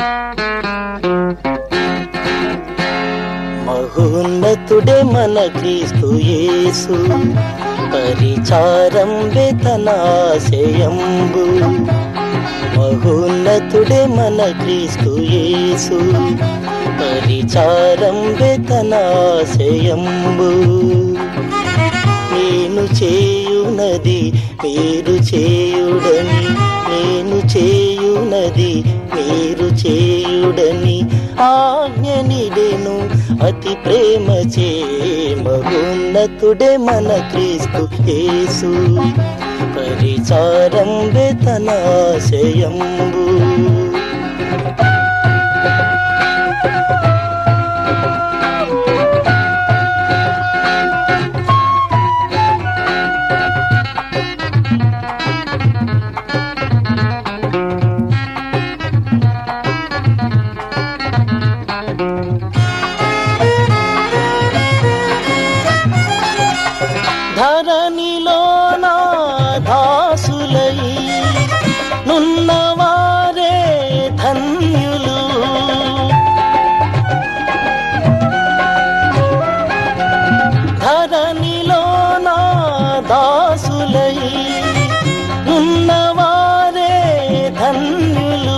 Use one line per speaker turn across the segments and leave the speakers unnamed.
మహోన్నతుడే మన క్రీస్తు యేసు పరిచారం వేతనాశయంబు మహోన్నతుడే మన క్రీస్తు యేసు పరిచారం వేతనాశయంబు నేను చేయునది మీరు చేయుడని నేను చేయునది మీరు చేయుడని ఆజ్ఞనిడెను అతి ప్రేమ చే మహోన్నతుడే మన క్రీస్తు యేసు పరిచారం వేతనాశయంబు ధరణిలో నా దాసులై నున్నవారే ధన్యులు ధరణిలో నా దాసులై నున్నవారే ధన్యులు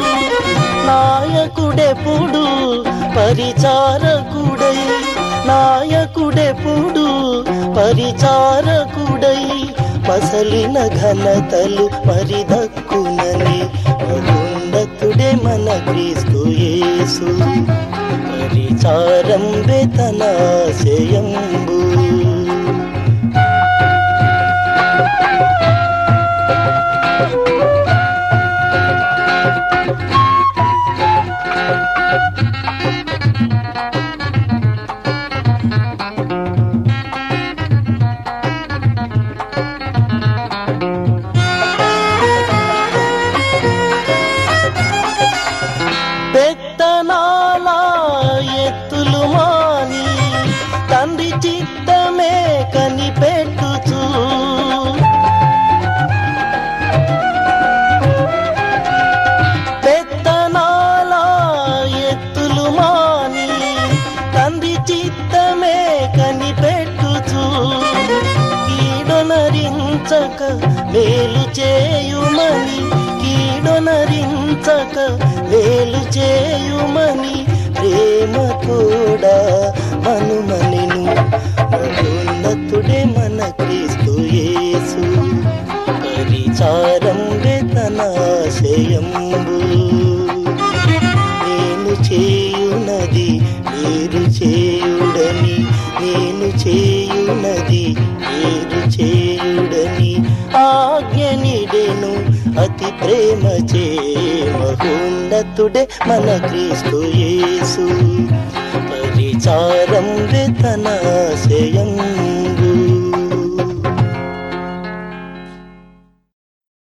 నాయకుడెప్పుడు పరిచారకుడై నాయకుడెప్పుడు పరిచారకుడై పసలిన ఘనతలు పరిదక్కునని మహోన్నతుడే మన క్రీస్తు యేసు పరిచారం వేతనాశయంబు పెత్తనాల ఎత్తులు మాని తండ్రి చిత్తమే కనిపెట్టుచు పెత్తనాల ఎత్తులు మాని తండ్రి చిత్తమే కనిపెట్టుచు కీడొనరించక మేలు చేయుమని కీడొనరించక మేలు చేయుమని ప్రేమ కూడా మనుమనిను మహోన్నతుడే మన క్రీస్తు యేసు పరిచారం వేతనాశయంబు నేను చేయునది మీరు చేయుడని నేను చేయునది మీరు చేయుడని ఆజ్ఞనిడెను అతి ప్రేమ చే మహోన్నతుడే మన క్రీస్తు యేసు పరిచారం వేతనా